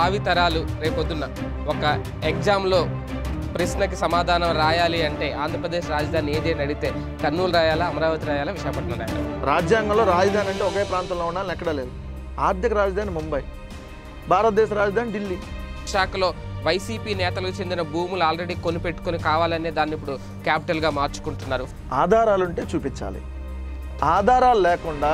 భావి తరాలు రేపొద్దున్న ఒక ఎగ్జామ్లో ప్రశ్నకి సమాధానం రాయాలి అంటే ఆంధ్రప్రదేశ్ రాజధాని ఏది అని అడిగితే కర్నూలు రాయాలా అమరావతి రాయాలా విశాఖపట్నం రాయాలా రాజ్యాంగంలో రాజధాని అంటే ఒకే ప్రాంతంలో ఉండాలని ఎక్కడా లేదు ఆర్థిక రాజధాని ముంబై భారతదేశ రాజధాని ఢిల్లీ విశాఖలో వైసీపీ నేతలకు చెందిన భూములు ఆల్రెడీ కొనిపెట్టుకొని కావాలనే దాన్ని ఇప్పుడు క్యాపిటల్గా మార్చుకుంటున్నారు ఆధారాలుంటే చూపించాలి ఆధారాలు లేకుండా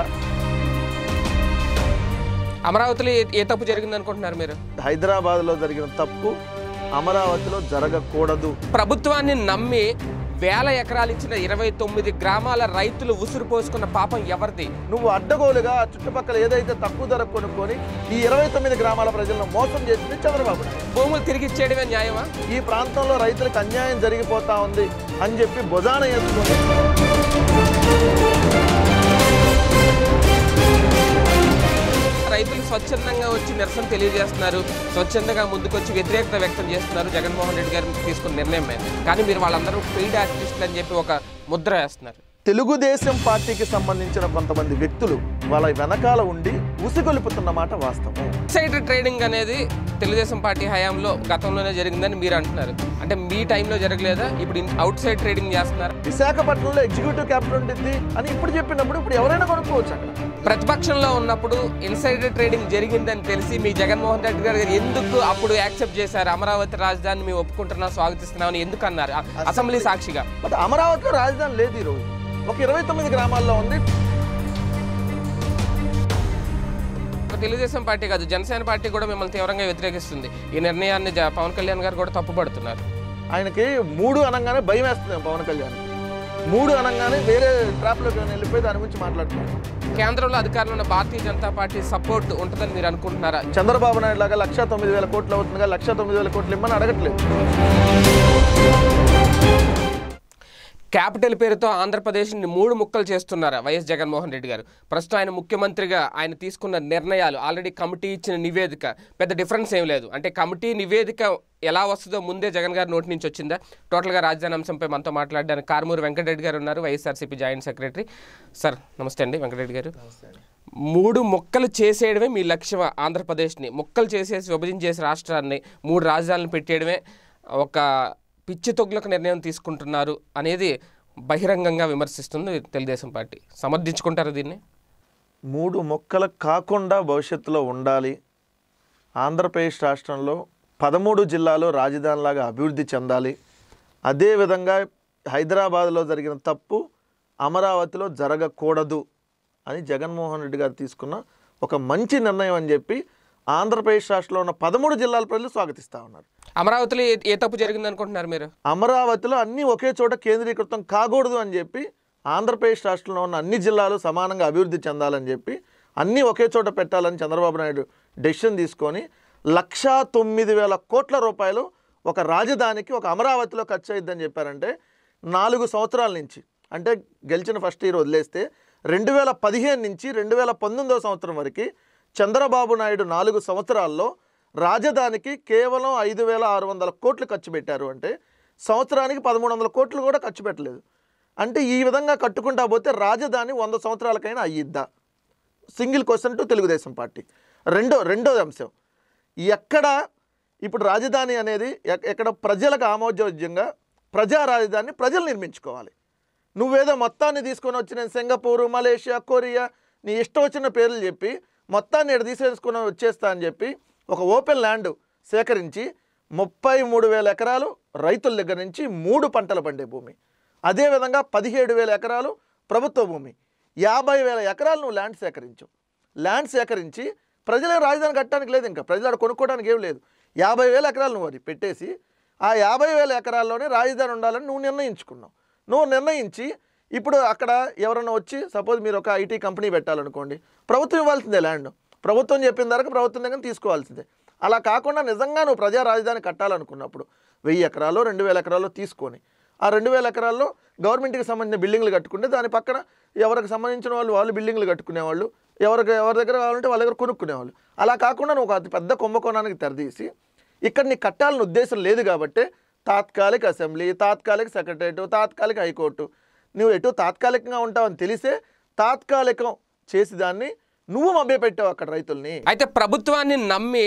అమరావతిలో ఏ- ఏ తప్పు జరిగింది అనుకుంటున్నారు మీరు హైదరాబాద్లో జరిగిన తప్పు అమరావతిలో జరగకూడదు ప్రభుత్వాన్ని నమ్మి వేల ఎకరాలు ఇచ్చిన ఇరవై తొమ్మిది గ్రామాల రైతులు ఉసురు పోసుకున్న పాపం ఎవరిది నువ్వు అడ్డగోలుగా ఆ చుట్టుపక్కల ఏదైతే తక్కువ ధర కొనుక్కొని ఈ ఇరవై తొమ్మిది గ్రామాల ప్రజలను మోసం చేసింది చంద్రబాబు నాయుడు. భూములు తిరిగి ఇచ్చేయడమే న్యాయమా ఈ ప్రాంతంలో రైతులకు అన్యాయం జరిగిపోతా ఉంది అని చెప్పి భుజాన వేసుకొని రైతులు స్వచ్ఛందంగా వచ్చి నిరసన తెలియజేస్తున్నారు స్వచ్ఛందంగా ముందుకొచ్చి వ్యతిరేకత వ్యక్తం చేస్తున్నారు జగన్మోహన్ రెడ్డి గారు తీసుకున్న నిర్ణయం మీద కానీ మీరు వాళ్ళందరూ పెయిడ్ ఆర్టిస్టులు అని చెప్పి ఒక ముద్ర వేస్తున్నారు తెలుగుదేశం పార్టీకి సంబంధించిన కొంతమంది వ్యక్తులు వాళ్ళ వెనకాల ఉండి ఉసిగొలుపుతున్న మాట వాస్తవం సైడ్ ట్రేడింగ్ అనేది తెలుగుదేశం పార్టీ హయాంలో గతంలోనే జరిగిందని మీరు అంటున్నారు అంటే మీ టైంలో జరగలేదా ఇప్పుడు అవుట్ సైడ్ ట్రేడింగ్ చేస్తున్నారు విశాఖపట్నంలో ఎగ్జిక్యూటివ్ క్యాపిటల్ ఉంటుంది అని ఇప్పుడు చెప్పినప్పుడు ఇప్పుడు ఎవరైనా కొనుక్కోవచ్చు అక్కడ ప్రతిపక్షంలో ఉన్నప్పుడు ఇన్సైడర్ ట్రేడింగ్ జరిగిందని తెలిసి మీ జగన్మోహన్ రెడ్డి గారు ఎందుకు అప్పుడు యాక్సెప్ట్ చేశారు అమరావతి రాజధాని మేము ఒప్పుకుంటున్నాం స్వాగతిస్తున్నామని ఎందుకు అన్నారు అ- అసెంబ్లీ సాక్షిగా బట్ అమరావతిలో రాజధాని లేదు ఈరోజు ఒక ఇరవై తొమ్మిది గ్రామాల్లో ఉంది ఒక తెలుగుదేశం పార్టీ కాదు జనసేన పార్టీ కూడా మిమ్మల్ని తీవ్రంగా వ్యతిరేకిస్తుంది ఈ నిర్ణయాన్ని జ- పవన్ కళ్యాణ్ గారు కూడా తప్పుపడుతున్నారు ఆయనకి మూడు అనగానే భయం వేస్తుంది పవన్ కళ్యాణ్ మూడు అనగానే వేరే ట్రాప్లోకి వెళ్ళిపోయి దాని గురించి మాట్లాడుతున్నాం కేంద్రంలో అధికారంలో ఉన్న భారతీయ జనతా పార్టీ సపోర్ట్ ఉంటుందని మీరు అనుకుంటున్నారా చంద్రబాబు నాయుడు లాగా లక్ష తొమ్మిది వేల కోట్లు అవుతుందిగా లక్ష తొమ్మిది వేల కోట్లు ఇమ్మని అడగట్లేదు క్యాపిటల్ పేరుతో ఆంధ్రప్రదేశ్ని మూడు ముక్కలు చేస్తున్నారు వైఎస్ జగన్మోహన్ రెడ్డి గారు ప్రస్తుతం ఆయన ముఖ్యమంత్రిగా ఆయన తీసుకున్న నిర్ణయాలు ఆల్రెడీ కమిటీ ఇచ్చిన నివేదిక పెద్ద డిఫరెన్స్ ఏం లేదు అంటే కమిటీ నివేదిక ఎలా వస్తుందో ముందే జగన్ గారి నోటి నుంచి వచ్చిందా టోటల్గా రాజధాని అంశంపై మనతో మాట్లాడడానికి కారుమూరి వెంకటరెడ్డి గారు ఉన్నారు వైఎస్ఆర్సీపీ జాయింట్ సెక్రటరీ సార్ నమస్తే అండి వెంకటరెడ్డి గారు మూడు మొక్కలు చేసేయడమే మీ లక్ష్యం ఆంధ్రప్రదేశ్ని మొక్కలు చేసేసి విభజించేసి రాష్ట్రాన్ని మూడు రాజధానులు పెట్టేయడమే ఒక పిచ్చి తొగ్గులకు నిర్ణయం తీసుకుంటున్నారు అనేది బహిరంగంగా విమర్శిస్తుంది తెలుగుదేశం పార్టీ సమర్థించుకుంటారు దీన్ని మూడు మొక్కలు కాకుండా భవిష్యత్తులో ఉండాలి ఆంధ్రప్రదేశ్ రాష్ట్రంలో పదమూడు జిల్లాలు రాజధానిలాగా అభివృద్ధి చెందాలి అదేవిధంగా హైదరాబాద్లో జరిగిన తప్పు అమరావతిలో జరగకూడదు అని జగన్మోహన్ రెడ్డి గారు తీసుకున్న ఒక మంచి నిర్ణయం అని చెప్పి ఆంధ్రప్రదేశ్ రాష్ట్రంలో ఉన్న పదమూడు జిల్లాల ప్రజలు స్వాగతిస్తూ ఉన్నారు అమరావతిలో ఏ- ఏ తప్పు జరిగింది అనుకుంటున్నారు మీరు అమరావతిలో అన్నీ ఒకే చోట కేంద్రీకృతం కాకూడదు అని చెప్పి ఆంధ్రప్రదేశ్ రాష్ట్రంలో ఉన్న అన్ని జిల్లాలు సమానంగా అభివృద్ధి చెందాలని చెప్పి అన్నీ ఒకే చోట పెట్టాలని చంద్రబాబు నాయుడు డెసిషన్ తీసుకొని లక్షా తొమ్మిది వేల కోట్ల రూపాయలు ఒక రాజధానికి ఒక అమరావతిలో ఖర్చు అయిద్దని చెప్పారంటే నాలుగు సంవత్సరాల నుంచి అంటే గెలిచిన ఫస్ట్ ఇయర్ వదిలేస్తే రెండు వేల పదిహేను నుంచి రెండు వేల పంతొమ్మిదవ సంవత్సరం వరకు చంద్రబాబు నాయుడు నాలుగు సంవత్సరాల్లో రాజధానికి కేవలం ఐదు వేల ఆరు వందల కోట్లు ఖర్చు పెట్టారు అంటే సంవత్సరానికి పదమూడు వందల కోట్లు కూడా ఖర్చు పెట్టలేదు అంటే ఈ విధంగా కట్టుకుంటా పోతే రాజధాని వంద సంవత్సరాలకైనా అయ్యిద్దా single question to Telugu Desam party రెండో రెండో అంశం ఎక్కడ ఇప్పుడు రాజధాని అనేది ఎక్- ఎక్కడ ప్రజలకు ఆమోదయోగ్యంగా ప్రజా రాజధానిని ప్రజలు నిర్మించుకోవాలి నువ్వేదో మొత్తాన్ని తీసుకొని వచ్చి నేను సింగపూరు మలేషియా కొరియా నీ ఇష్టం వచ్చిన పేర్లు చెప్పి మొత్తాన్ని ఇక్కడ తీసేసుకుని వచ్చేస్తా అని చెప్పి ఒక ఓపెన్ ల్యాండ్ సేకరించి ముప్పై మూడు వేల ఎకరాలు రైతుల దగ్గర నుంచి మూడు పంటలు పండే భూమి అదేవిధంగా పదిహేడు వేల ఎకరాలు ప్రభుత్వ భూమి యాభై వేల ఎకరాలు నువ్వు ల్యాండ్ సేకరించు ల్యాండ్ సేకరించి ప్రజలకు రాజధాని కట్టడానికి లేదు ఇంకా ప్రజలు ఆడ కొనుక్కోవడానికి ఏం లేదు యాభై వేల ఎకరాలు నువ్వు అది పెట్టేసి ఆ యాభై వేల ఎకరాల్లోనే రాజధాని ఉండాలని నువ్వు నిర్ణయించుకున్నావు నువ్వు నిర్ణయించి ఇప్పుడు అక్కడ ఎవరైనా వచ్చి సపోజ్ మీరు ఒక ఐటీ కంపెనీ పెట్టాలనుకోండి ప్రభుత్వం ఇవ్వాల్సిందే ల్యాండ్ ప్రభుత్వం చెప్పిన ధరకు ప్రభుత్వం దగ్గర తీసుకోవాల్సిందే అలా కాకుండా నిజంగా నువ్వు ప్రజా రాజధాని కట్టాలనుకున్నప్పుడు వెయ్యి ఎకరాలు రెండు వేల ఎకరాలు తీసుకొని ఆ రెండు వేల ఎకరాల్లో గవర్నమెంట్కి సంబంధించిన బిల్డింగ్లు కట్టుకుంటే దాని పక్కన ఎవరికి సంబంధించిన వాళ్ళు వాళ్ళు బిల్డింగ్లు కట్టుకునేవాళ్ళు ఎవరికి ఎవరి దగ్గర కావాలంటే వాళ్ళ దగ్గర కొనుక్కునేవాళ్ళు అలా కాకుండా నువ్వు ఒక అతి పెద్ద కుంభకోణానికి తెరదీసి ఇక్కడ నీకు కట్టాలని ఉద్దేశం లేదు కాబట్టి తాత్కాలిక అసెంబ్లీ తాత్కాలిక సెక్రటరేట్ తాత్కాలిక హైకోర్టు నువ్వు ఎటు తాత్కాలికంగా ఉంటావని తెలిసే తాత్కాలికం చేసి దాన్ని నువ్వు మభ్యపెట్టావు అక్కడ రైతుల్ని అయితే ప్రభుత్వాన్ని నమ్మి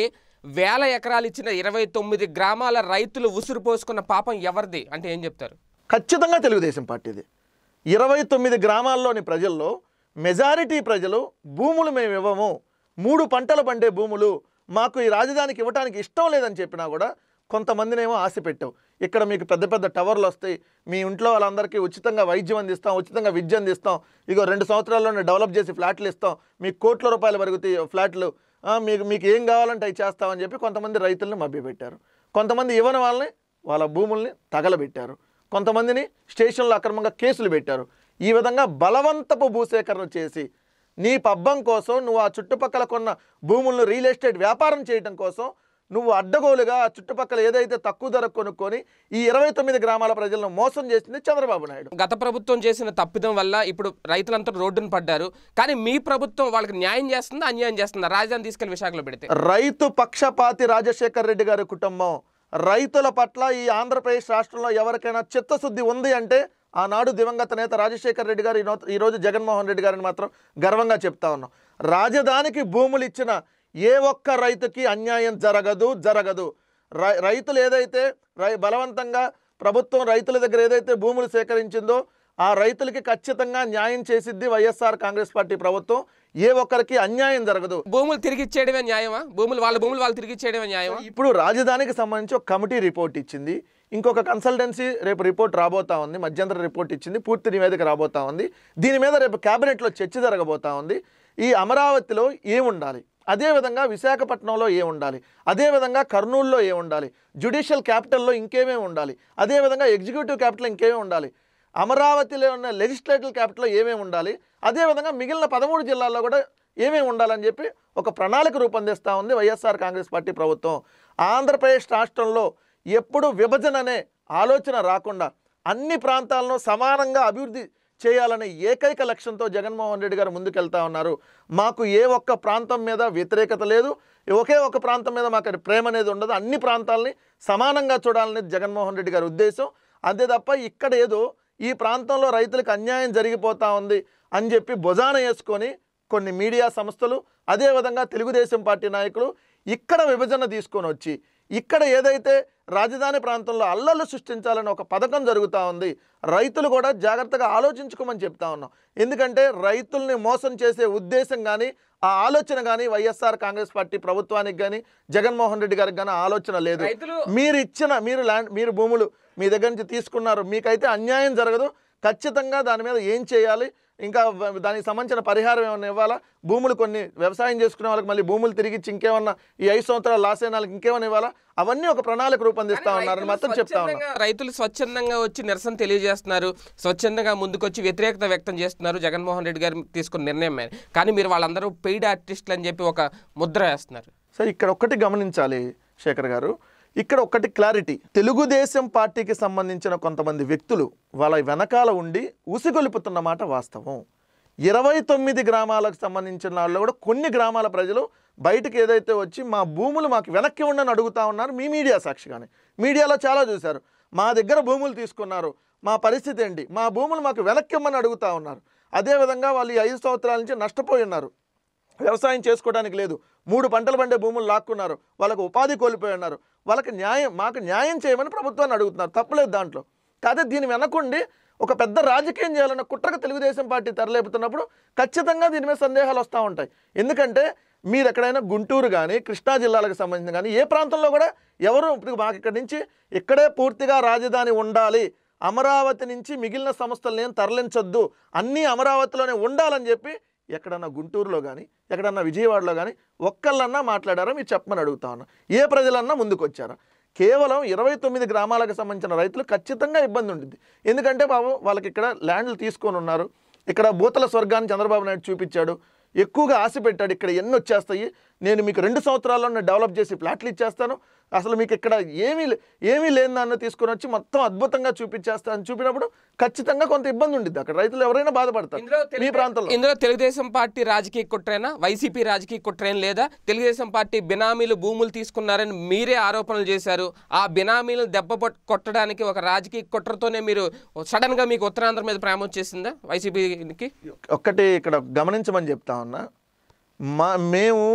వేల ఎకరాలు ఇచ్చిన ఇరవై తొమ్మిది గ్రామాల రైతులు ఉసురు పోసుకున్న పాపం ఎవరిది అంటే ఏం చెప్తారు ఖచ్చితంగా తెలుగుదేశం పార్టీది ఇరవై తొమ్మిది గ్రామాల్లోని ప్రజల్లో మెజారిటీ ప్రజలు భూములు మేము ఇవ్వము మూడు పంటలు పండే భూములు మాకు ఈ రాజధానికి ఇవ్వడానికి ఇష్టం లేదని చెప్పినా కూడా కొంతమందినేమో ఆశ పెట్టావు ఇక్కడ మీకు పెద్ద పెద్ద టవర్లు వస్తాయి మీ ఇంట్లో వాళ్ళందరికీ ఉచితంగా వైద్యం అందిస్తాం ఉచితంగా విద్య అందిస్తాం ఇగో రెండు సంవత్సరాల్లోనే డెవలప్ చేసి ఫ్లాట్లు ఇస్తాం మీకు కోట్ల రూపాయలు పెరుగుతాయి ఫ్లాట్లు ఆ, మీకు మీకు ఏం కావాలంటే అవి చేస్తామని చెప్పి కొంతమంది రైతుల్ని మభ్యపెట్టారు కొంతమంది ఇవ్వని వాళ్ళని వాళ్ళ భూముల్ని తగలబెట్టారు కొంతమందిని స్టేషన్లో అక్రమంగా కేసులు పెట్టారు ఈ విధంగా బలవంతపు భూసేకరణ చేసి నీ పబ్బం కోసం నువ్వు ఆ చుట్టుపక్కల కొన్న భూములను రియల్ ఎస్టేట్ వ్యాపారం చేయడం కోసం నువ్వు అడ్డగోలుగా ఆ చుట్టుపక్కల ఏదైతే తక్కువ ధరకు కొనుక్కొని ఈ ఇరవై తొమ్మిది గ్రామాల ప్రజలను మోసం చేసింది చంద్రబాబు నాయుడు గత ప్రభుత్వం చేసిన తప్పిదం వల్ల ఇప్పుడు రైతులంతా రోడ్డున పడ్డారు కానీ మీ ప్రభుత్వం వాళ్ళకి న్యాయం చేస్తుందా అన్యాయం చేస్తుందా రాజధాని తీసుకెళ్లి విశాఖలో పెడితే రైతు పక్షపాతి రాజశేఖర్ రెడ్డి గారి కుటుంబం రైతుల పట్ల ఈ ఆంధ్రప్రదేశ్ రాష్ట్రంలో ఎవరికైనా చిత్తశుద్ధి ఉంది అంటే ఆనాడు దివంగత నేత రాజశేఖర్ రెడ్డి గారు ఈ నో- ఈరోజు జగన్మోహన్ రెడ్డి గారిని మాత్రం గర్వంగా చెప్తా ఉన్నాం రాజధానికి భూములు ఇచ్చిన ఏ ఒక్క రైతుకి అన్యాయం జరగదు జరగదు రై- రైతులు ఏదైతే రై బలవంతంగా ప్రభుత్వం రైతుల దగ్గర ఏదైతే భూములు సేకరించిందో ఆ రైతులకి ఖచ్చితంగా న్యాయం చేసిద్ది వైఎస్ఆర్ కాంగ్రెస్ పార్టీ ప్రభుత్వం ఏ ఒక్కరికి అన్యాయం జరగదు భూములు తిరిగి ఇచ్చేయడమే న్యాయమా భూములు వాళ్ళ భూములు వాళ్ళు తిరిగి ఇచ్చేయడమే న్యాయమా ఇప్పుడు రాజధానికి సంబంధించి ఒక కమిటీ రిపోర్ట్ ఇచ్చింది ఇంకొక కన్సల్టెన్సీ రేపు రిపోర్ట్ రాబోతా ఉంది మధ్యంతర రిపోర్ట్ ఇచ్చింది పూర్తి నివేదిక రాబోతా ఉంది దీని మీద రేపు కేబినెట్లో చర్చ జరగబోతా ఉంది ఈ అమరావతిలో ఏముండాలి అదేవిధంగా విశాఖపట్నంలో ఏ ఉండాలి అదేవిధంగా కర్నూలులో ఏ ఉండాలి జ్యుడిషియల్ క్యాపిటల్లో ఇంకేమేమి ఉండాలి అదేవిధంగా ఎగ్జిక్యూటివ్ క్యాపిటల్ ఇంకేమేమి ఉండాలి అమరావతిలో ఉన్న లెజిస్లేటివ్ క్యాపిటల్ ఏమేమి ఉండాలి అదేవిధంగా మిగిలిన పదమూడు జిల్లాల్లో కూడా ఏమేమి ఉండాలని చెప్పి ఒక ప్రణాళిక రూపొందిస్తూ ఉంది వైఎస్ఆర్ కాంగ్రెస్ పార్టీ ప్రభుత్వం ఆంధ్రప్రదేశ్ రాష్ట్రంలో ఎప్పుడు విభజన అనే ఆలోచన రాకుండా అన్ని ప్రాంతాలను సమానంగా అభివృద్ధి చేయాలనే ఏకైక లక్ష్యంతో జగన్మోహన్ రెడ్డి గారు ముందుకెళ్తా ఉన్నారు మాకు ఏ ఒక్క ప్రాంతం మీద వ్యతిరేకత లేదు ఒకే ఒక ప్రాంతం మీద మాకు అది ప్రేమ అనేది ఉండదు అన్ని ప్రాంతాలని సమానంగా చూడాలనేది జగన్మోహన్ రెడ్డి గారి ఉద్దేశం అంతే తప్ప ఇక్కడ ఏదో ఈ ప్రాంతంలో రైతులకు అన్యాయం జరిగిపోతా ఉంది అని చెప్పి భుజాన వేసుకొని కొన్ని మీడియా సంస్థలు అదేవిధంగా తెలుగుదేశం పార్టీ నాయకులు ఇక్కడ విభజన తీసుకొని వచ్చి ఇక్కడ ఏదైతే రాజధాని ప్రాంతంలో అల్లర్లు సృష్టించాలని ఒక పథకం జరుగుతూ ఉంది రైతులు కూడా జాగ్రత్తగా ఆలోచించుకోమని చెప్తా ఉన్నాం ఎందుకంటే రైతుల్ని మోసం చేసే ఉద్దేశం కానీ ఆ ఆలోచన కానీ వైఎస్ఆర్ కాంగ్రెస్ పార్టీ ప్రభుత్వానికి కానీ జగన్మోహన్ రెడ్డి గారికి కానీ ఆలోచన లేదు రైతులు మీరు ఇచ్చిన మీరు ల్యాండ్ మీరు భూములు మీ దగ్గర నుంచి తీసుకున్నారు మీకైతే అన్యాయం జరగదు ఖచ్చితంగా దాని మీద ఏం చేయాలి ఇంకా వ- దానికి సంబంధించిన పరిహారం ఏమైనా ఇవ్వాలా భూములు కొన్ని వ్యవసాయం చేసుకునే వాళ్ళకి మళ్ళీ భూములు తిరిగి ఇచ్చి ఇంకేమన్నా ఈ ఐదు సంవత్సరాలు లాస్ అయిన వాళ్ళకి ఇంకేమైనా ఇవ్వాలా అవన్నీ ఒక ప్రణాళిక రూపొందిస్తా ఉన్నారని మాత్రం చెప్తా ఉన్నాం స్వచ్ఛందంగా- రైతులు స్వచ్ఛందంగా వచ్చి నిరసన తెలియజేస్తున్నారు స్వచ్ఛందంగా ముందుకొచ్చి వ్యతిరేకత వ్యక్తం చేస్తున్నారు జగన్మోహన్ రెడ్డి గారు తీసుకున్న నిర్ణయం మీద కానీ మీరు వాళ్ళందరూ పెయిడ్ ఆర్టిస్టులు అని చెప్పి ఒక ముద్ర వేస్తున్నారు సరే ఇక్కడ ఒక్కటి గమనించాలి శేఖర్ గారు ఇక్కడ ఒక్కటి క్లారిటీ తెలుగుదేశం పార్టీకి సంబంధించిన కొంతమంది వ్యక్తులు వాళ్ళ వెనకాల ఉండి ఉసిగొలుపుతున్న మాట వాస్తవం ఇరవై తొమ్మిది గ్రామాలకు సంబంధించిన వాళ్ళు కూడా కొన్ని గ్రామాల ప్రజలు బయటకు ఏదైతే వచ్చి మా భూములు మాకు వెనక్కి ఉండని అడుగుతా ఉన్నారు మీ మీడియా సాక్షిగానే మీడియాలో చాలా చూశారు మా దగ్గర భూములు తీసుకున్నారు మా పరిస్థితి ఏంటి మా భూములు మాకు వెనక్కి ఇమ్మని అడుగుతా ఉన్నారు అదేవిధంగా వాళ్ళు ఈ ఐదు సంవత్సరాల నుంచి నష్టపోయి ఉన్నారు వ్యవసాయం చేసుకోవడానికి లేదు మూడు పంటలు పండే భూములు లాక్కున్నారు వాళ్ళకు ఉపాధి కోల్పోయి ఉన్నారు వాళ్ళకి న్యాయం మాకు న్యాయం చేయమని ప్రభుత్వాన్ని అడుగుతున్నారు తప్పలేదు దాంట్లో కాదే దీని వెనకుండి ఒక పెద్ద రాజకీయం చేయాలన్న కుట్రకు తెలుగుదేశం పార్టీ తెరలేపుతున్నప్పుడు ఖచ్చితంగా దీని మీద సందేహాలు వస్తూ ఉంటాయి ఎందుకంటే మీరు ఎక్కడైనా గుంటూరు కానీ కృష్ణా జిల్లాలకు సంబంధించిన కానీ ఏ ప్రాంతంలో కూడా ఎవరు ఇప్పుడు మాకు ఇక్కడి నుంచి ఇక్కడే పూర్తిగా రాజధాని ఉండాలి అమరావతి నుంచి మిగిలిన సంస్థలను ఏం తరలించొద్దు అన్నీ అమరావతిలోనే ఉండాలని చెప్పి ఎక్కడన్నా గుంటూరులో కానీ ఎక్కడన్నా విజయవాడలో కానీ ఒక్కళ్ళన్నా మాట్లాడారా మీరు చెప్పమని అడుగుతా ఉన్నా ఏ ప్రజలన్నా ముందుకు వచ్చారా కేవలం ఇరవై తొమ్మిది గ్రామాలకు సంబంధించిన రైతులు ఖచ్చితంగా ఇబ్బంది ఉంటుంది ఎందుకంటే బాబు వాళ్ళకి ఇక్కడ ల్యాండ్లు తీసుకొని ఉన్నారు ఇక్కడ భూతల స్వర్గాన్ని చంద్రబాబు నాయుడు చూపించాడు ఎక్కువగా ఆశ పెట్టాడు ఇక్కడ ఎన్ని వచ్చేస్తాయి నేను మీకు రెండు సంవత్సరాల్లో నేను డెవలప్ చేసి ప్లాట్లు ఇచ్చేస్తాను అసలు మీకు ఇక్కడ ఏమీ లే- ఏమీ లేని దాన్ని తీసుకొని వచ్చి మొత్తం అద్భుతంగా చూపించేస్తాను చూపినప్పుడు ఖచ్చితంగా కొంత ఇబ్బంది ఉండిద్ది అక్కడ రైతులు ఎవరైనా బాధపడతారు ఇందులో మీ తెలుగు- ప్రాంతంలో ఇందులో తెలుగుదేశం పార్టీ రాజకీయ కుట్రేనా వైసీపీ రాజకీయ కుట్రేం లేదా తెలుగుదేశం పార్టీ బినామీలు భూములు తీసుకున్నారని మీరే ఆరోపణలు చేశారు ఆ బినామీలు దెబ్బ పట్- కొట్టడానికి ఒక రాజకీయ కుట్రతోనే మీరు సడన్ గా మీకు ఉత్తరాంధ్ర మీద ప్రేమ వచ్చేసిందా వైసీపీకి ఒక్కటి ఇక్కడ గమనించమని చెప్తా ఉన్నా మా మేము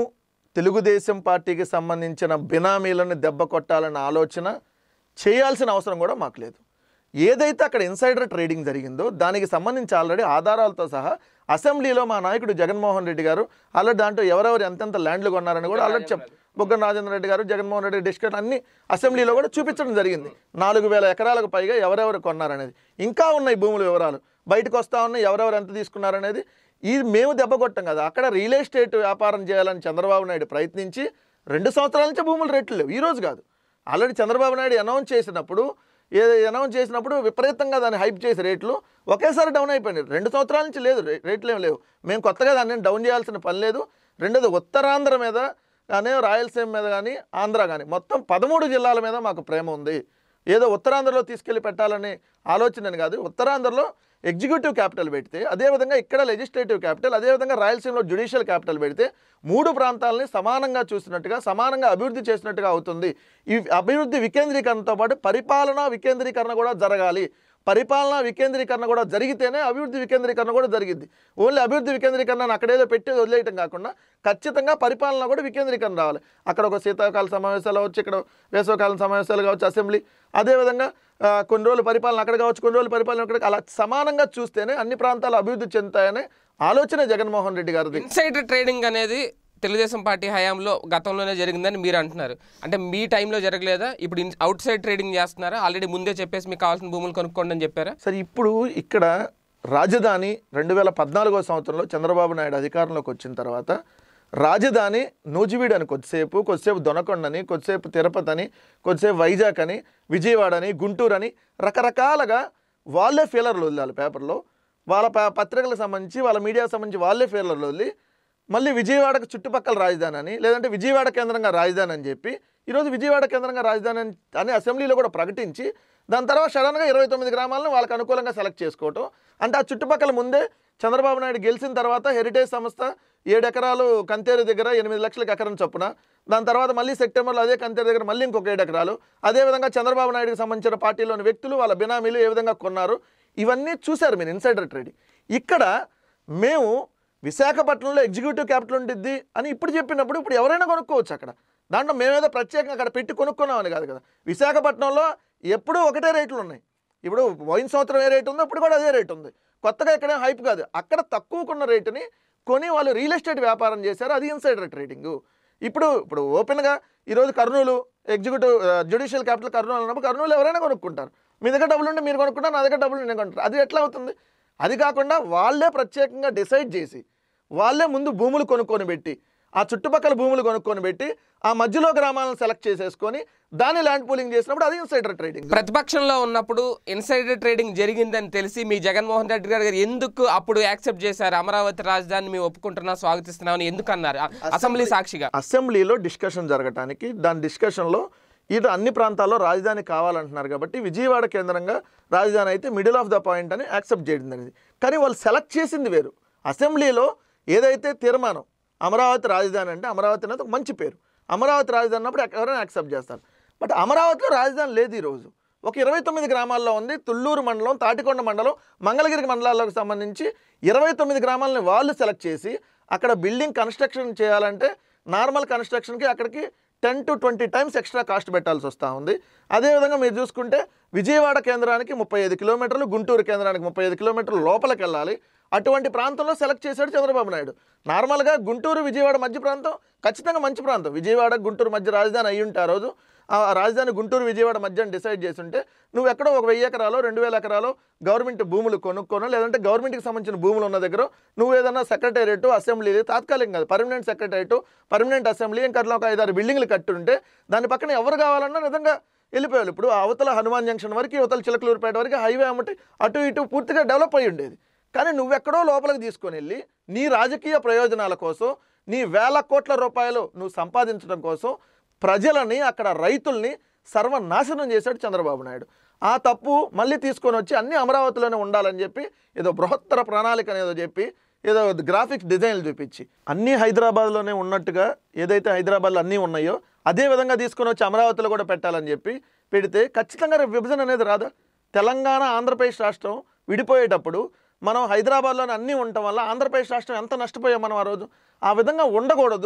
తెలుగుదేశం పార్టీకి సంబంధించిన బినామీలను దెబ్బ కొట్టాలన్న ఆలోచన చేయాల్సిన అవసరం కూడా మాకు లేదు ఏదైతే అక్కడ ఇన్సైడర్ ట్రేడింగ్ జరిగిందో దానికి సంబంధించి ఆల్రెడీ ఆధారాలతో సహా అసెంబ్లీలో మా నాయకుడు జగన్మోహన్ రెడ్డి గారు ఆల్రెడీ దాంట్లో ఎవరెవరు ఎంతెంత ల్యాండ్లు కొన్నారని కూడా ఆల్రెడీ చెప్ బుగ్గన రాజేంద్ర రెడ్డి గారు జగన్మోహన్ రెడ్డి డిస్కషన్ అన్ని అసెంబ్లీలో కూడా చూపించడం జరిగింది నాలుగు వేల ఎకరాలకు పైగా ఎవరెవరు కొన్నారనేది ఇంకా ఉన్నాయి భూముల వివరాలు బయటకు వస్తా ఉన్నాయి ఎవరెవరు ఎంత తీసుకున్నారనేది ఇది మేము దెబ్బ కొట్టాం కదా అక్కడ రియల్ ఎస్టేట్ వ్యాపారం చేయాలని చంద్రబాబు నాయుడు ప్రయత్నించి రెండు సంవత్సరాల నుంచి భూములు రేట్లు లేవు ఈ రోజు కాదు ఆల్రెడీ చంద్రబాబు నాయుడు అనౌన్స్ చేసినప్పుడు ఏ అనౌన్స్ చేసినప్పుడు విపరీతంగా దాన్ని హైప్ చేసి రేట్లు ఒకేసారి డౌన్ అయిపోయినాయి రెండు సంవత్సరాల నుంచి లేదు రే- రేట్లు ఏం లేవు మేము కొత్తగా దాన్ని డౌన్ చేయాల్సిన పని లేదు రెండోది ఉత్తరాంధ్ర మీద కానీ రాయలసీమ మీద కానీ ఆంధ్ర కానీ మొత్తం పదమూడు జిల్లాల మీద మాకు ప్రేమ ఉంది ఏదో ఉత్తరాంధ్రలో తీసుకెళ్లి పెట్టాలని ఆలోచన కాదు ఉత్తరాంధ్రలో ఎగ్జిక్యూటివ్ క్యాపిటల్ పెడితే అదేవిధంగా ఇక్కడ లెజిస్లేటివ్ క్యాపిటల్ అదేవిధంగా రాయలసీమలో జ్యుడిషియల్ క్యాపిటల్ పెడితే మూడు ప్రాంతాలని సమానంగా చూసినట్టుగా సమానంగా అభివృద్ధి చేసినట్టుగా అవుతుంది ఈ అభివృద్ధి వికేంద్రీకరణతో పాటు పరిపాలనా వికేంద్రీకరణ కూడా జరగాలి పరిపాలనా వికేంద్రీకరణ కూడా జరిగితేనే అభివృద్ధి వికేంద్రీకరణ కూడా జరిగింది ఓన్లీ అభివృద్ధి వికేంద్రీకరణ అక్కడేదో పెట్టి వదిలేయటం కాకుండా ఖచ్చితంగా పరిపాలన కూడా వికేంద్రీకరణ రావాలి అక్కడ ఒక శీతాకాల సమావేశాలు అవచ్చు ఇక్కడ వేసవకాలం సమావేశాలు కావచ్చు అసెంబ్లీ అదేవిధంగా ఆ, కొన్ని రోజులు పరిపాలన అక్కడ కావచ్చు కొన్ని రోజులు పరిపాలన ఇక్కడ అలా సమానంగా చూస్తేనే అన్ని ప్రాంతాలు అభివృద్ధి చెందుతాయనే ఆలోచన జగన్మోహన్ రెడ్డి గారిది ఇన్సైడర్ ట్రేడింగ్ అనేది తెలుగుదేశం పార్టీ హయాంలో గతంలోనే జరిగిందని మీరు అంటున్నారు అంటే మీ టైంలో జరగలేదా ఇప్పుడు అవుట్ సైడ్ ట్రేడింగ్ చేస్తున్నారా ఆల్రెడీ ముందే చెప్పేసి మీకు కావాల్సిన భూములు కొనుక్కోండి అని చెప్పారా సరే ఇప్పుడు ఇక్కడ రాజధాని రెండు వేల పద్నాలుగో సంవత్సరంలో చంద్రబాబు నాయుడు అధికారంలోకి వచ్చిన తర్వాత రాజధాని నూజివీడు అని కొద్దిసేపు కొద్దిసేపు దొనకొండని కొద్దిసేపు తిరుపతి అని కొద్దిసేపు వైజాగ్ అని విజయవాడ అని గుంటూరు అని రకరకాలుగా వాళ్ళే ఫీలర్లు వదిలాలి పేపర్లో వాళ్ళ ప- పత్రికలకు సంబంధించి వాళ్ళ మీడియాకు సంబంధించి వాళ్ళే ఫీలర్లు వదిలి మళ్ళీ విజయవాడకు చుట్టుపక్కల రాజధాని అని లేదంటే విజయవాడ కేంద్రంగా రాజధాని అని చెప్పి ఈరోజు విజయవాడ కేంద్రంగా రాజధాని అని- అని అసెంబ్లీలో కూడా ప్రకటించి దాని తర్వాత సడన్గా ఇరవై తొమ్మిది గ్రామాలను వాళ్ళకి అనుకూలంగా సెలెక్ట్ చేసుకోవటం అంటే ఆ చుట్టుపక్కల ముందే చంద్రబాబు నాయుడు గెలిచిన తర్వాత హెరిటేజ్ సంస్థ ఏడు ఎకరాలు కంతేరు దగ్గర ఎనిమిది లక్షలకు ఎకరం చొప్పున దాని తర్వాత మళ్ళీ సెప్టెంబర్లో అదే కంతేరు దగ్గర మళ్ళీ ఇంకొక ఏడు ఎకరాలు అదేవిధంగా చంద్రబాబు నాయుడుకి సంబంధించిన పార్టీలోని వ్యక్తులు వాళ్ళ బినామీలు ఏ విధంగా కొన్నారు ఇవన్నీ చూశారు మీరు ఇన్సైడర్ ట్రేడింగ్ ఇక్కడ మేము విశాఖపట్నంలో ఎగ్జిక్యూటివ్ క్యాపిటల్ ఉంటుంది అని ఇప్పుడు చెప్పినప్పుడు ఇప్పుడు ఎవరైనా కొనుక్కోవచ్చు అక్కడ దాంట్లో మేమేదో ప్రత్యేకంగా అక్కడ పెట్టి కొనుక్కున్నామని కాదు కదా విశాఖపట్నంలో ఎప్పుడూ ఒకటే రేట్లు ఉన్నాయి ఇప్పుడు పోయిన సంవత్సరం ఏ రేటు ఉందో ఇప్పుడు కూడా అదే రేటు ఉంది కొత్తగా ఇక్కడే హైప్ కాదు అక్కడ తక్కువకున్న రేటుని కొని వాళ్ళు రియల్ ఎస్టేట్ వ్యాపారం చేశారు అది ఇన్సైడర్ ట్రేడింగ్ ఇప్పుడు ఇప్పుడు ఓపెన్గా ఈరోజు Kurnool executive judicial capital Kurnool అన్నప్పుడు కర్నూలు ఎవరైనా కొనుక్కుంటారు మీ దగ్గర డబ్బులు ఉంటే మీరు కొనుక్కుంటారు నా దగ్గర డబ్బులు నేను కొంటారు అది ఎట్లా అవుతుంది అది కాకుండా వాళ్ళే ప్రత్యేకంగా డిసైడ్ చేసి వాళ్ళే ముందు భూములు కొనుక్కొని పెట్టి ఆ చుట్టుపక్కల భూములు కొనుక్కొని పెట్టి ఆ మధ్యలో గ్రామాలను సెలెక్ట్ చేసేసుకొని దాన్ని ల్యాండ్ పూలింగ్ చేసినప్పుడు అది ఇన్సైడర్ ట్రేడింగ్ ప్రతిపక్షంలో ఉన్నప్పుడు ఇన్సైడర్ ట్రేడింగ్ జరిగిందని తెలిసి మీ జగన్మోహన్ రెడ్డి గారు ఎందుకు అప్పుడు యాక్సెప్ట్ చేశారు అమరావతి రాజధాని మేము ఒప్పుకుంటున్నా స్వాగతిస్తున్నామని ఎందుకు అన్నారు అ- అసెంబ్లీ సాక్షిగా అసెంబ్లీలో డిస్కషన్ జరగటానికి దాని డిస్కషన్లో ఇటు అన్ని ప్రాంతాల్లో రాజధాని కావాలంటున్నారు కాబట్టి విజయవాడ కేంద్రంగా రాజధాని అయితే మిడిల్ ఆఫ్ ద పాయింట్ అని యాక్సెప్ట్ చేయడం జరిగింది కానీ వాళ్ళు సెలెక్ట్ చేసింది వేరు అసెంబ్లీలో ఏదైతే తీర్మానం అమరావతి రాజధాని అంటే అమరావతి అనేది ఒక మంచి పేరు అమరావతి రాజధాని అన్నప్పుడు ఎవరైనా యాక్సెప్ట్ చేస్తారు బట్ అమరావతిలో రాజధాని లేదు ఈరోజు ఒక ఇరవై తొమ్మిది గ్రామాల్లో ఉంది తుళ్ళూరు మండలం తాటికొండ మండలం మంగళగిరి మండలాలకు సంబంధించి ఇరవై తొమ్మిది గ్రామాలని వాళ్ళు సెలెక్ట్ చేసి అక్కడ బిల్డింగ్ కన్స్ట్రక్షన్ చేయాలంటే నార్మల్ కన్స్ట్రక్షన్కి అక్కడికి ten to twenty times extra cost పెట్టాల్సి వస్తూ ఉంది అదేవిధంగా మీరు చూసుకుంటే విజయవాడ కేంద్రానికి ముప్పై ఐదు కిలోమీటర్లు గుంటూరు కేంద్రానికి ముప్పై ఐదు కిలోమీటర్లు లోపలికి వెళ్ళాలి అటువంటి ప్రాంతంలో సెలెక్ట్ చేశాడు చంద్రబాబు నాయుడు నార్మల్గా గుంటూరు విజయవాడ మధ్య ప్రాంతం ఖచ్చితంగా మంచి ప్రాంతం విజయవాడ గుంటూరు మధ్య రాజధాని అయ్యి ఉంటే ఆ రోజు ఆ రాజధాని గుంటూరు విజయవాడ మధ్య డిసైడ్ చేసి ఉంటే నువ్వు ఎక్కడో ఒక వెయ్యి ఎకరాలు రెండు వేల ఎకరాలు గవర్నమెంట్ భూములు కొనుక్కోను లేదంటే గవర్నమెంట్కి సంబంధించిన భూములు ఉన్న దగ్గర నువ్వు ఏదైనా సెక్రటేరియట్ అసెంబ్లీ తాత్కాలికం కాదు పర్మనెంట్ సెక్రటేరియట్ పర్మనెంట్ అసెంబ్లీ ఇంకా అట్లా ఒక ఐదారు బిల్డింగ్లు కట్టుంటే దాని పక్కన ఎవరు కావాలన్నా నిజంగా వెళ్ళిపోయారు ఇప్పుడు ఆ అవతల హనుమాన్ జంక్షన్ వరకు అవతల చిలకలూరుపేట వరకు హైవే అమ్మటి అటు ఇటు పూర్తిగా డెవలప్ అయి ఉండేది కానీ నువ్వెక్కడో లోపలికి తీసుకొని వెళ్ళి నీ రాజకీయ ప్రయోజనాల కోసం నీ వేల కోట్ల రూపాయలు నువ్వు సంపాదించడం కోసం ప్రజలని అక్కడ రైతుల్ని సర్వనాశనం చేశాడు చంద్రబాబు నాయుడు ఆ తప్పు మళ్ళీ తీసుకొని వచ్చి అన్ని అమరావతిలోనే ఉండాలని చెప్పి ఏదో బృహత్తర ప్రణాళిక అనేదో చెప్పి ఏదో గ్రాఫిక్స్ డిజైన్లు చూపించి అన్నీ హైదరాబాద్లోనే ఉన్నట్టుగా ఏదైతే హైదరాబాద్లో అన్నీ ఉన్నాయో అదే విధంగా తీసుకొని వచ్చి అమరావతిలో కూడా పెట్టాలని చెప్పి పెడితే ఖచ్చితంగా రేపు విభజన అనేది రాదా తెలంగాణ ఆంధ్రప్రదేశ్ రాష్ట్రం విడిపోయేటప్పుడు మనం హైదరాబాద్లోనే అన్నీ ఉండటం వల్ల ఆంధ్రప్రదేశ్ రాష్ట్రం ఎంత నష్టపోయాం మనం ఆ రోజు ఆ విధంగా ఉండకూడదు